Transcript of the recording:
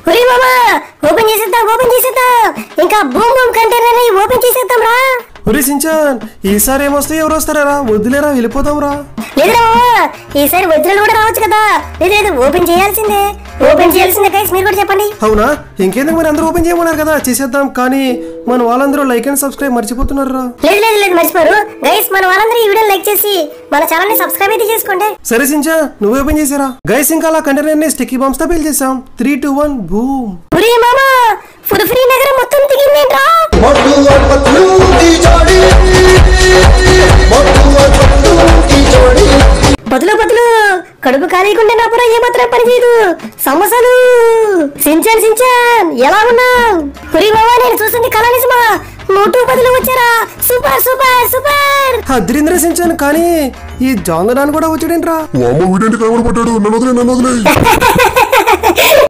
ఒరే మామా ఓపెన్ చేసేద్దాం ఓపెన్ చేసేద్దాం ఇంకా బూమ్ బూమ్ కంటైనర్ ని ఓపెన్ చేసేద్దాం రా ఒరే సించాన్ ఈసారి ఏమొస్తాయి ఎవరు వస్తారా వద్దులేరా వెళ్ళిపోతాం రా లేదురా మామా ఈసారి వజ్రాలు కూడా రావచ్చు కదా లేదు లేదు ఓపెన్ చేయాల్సిందే ఓపెన్ చేయాల్సిందే గైస్ మీరు కూడా చెప్పండి అవునా ఇంకేందుకు మరి అందరూ ఓపెన్ చేయమన్నారు కదా చేసేద్దాం కానీ మన వాళ్ళందరూ లైక్ అండ్ సబ్స్క్రైబ్ మర్చిపోతున్నారు రా లేదు లేదు లేదు మర్చిపోరు గైస్ మన వాళ్ళందరూ ఈ వీడియో లైక్ చేసి మన ఛానల్ ని సబ్స్క్రైబ్ అయితే చేసుకోండి సరే సించా నువ్వు ఓపెన్ చేసారా గైస్ ఇంకా అలా కంటైనర్ ని స్టిక్కీ బాంబ్స్ తో పేల్ చేసాం త్రీ టూ వన్ బూమ్ ఒరే మామా ఫుడ్ ఫ్రీ నగరం మొత్తం దిగిందేంట్రా मोटू और पतलू की जोड़ी मोटू और पतलू की जोड़ी బదులు బదులు కడుపు ఖాళీకుంటే నా పుర ఏమాత్రం పని చేయదు సమోసాలు సించాన్ సించాన్ ఎలా ఉన్నావు ఒరే మామా నేను చూస్తుంది కళ నిజమా నూటు బదులు వచ్చారా సూపర్ సూపర్ సూపర్ అద్రింద్ర సించాన్ కానీ ఈ జాన్ కూడా వచ్చాడేంట్రా ఓ అమ్మ వీడేంటి కనబడి పడ్డాడు నన్ను వదిలే నన్ను వదిలే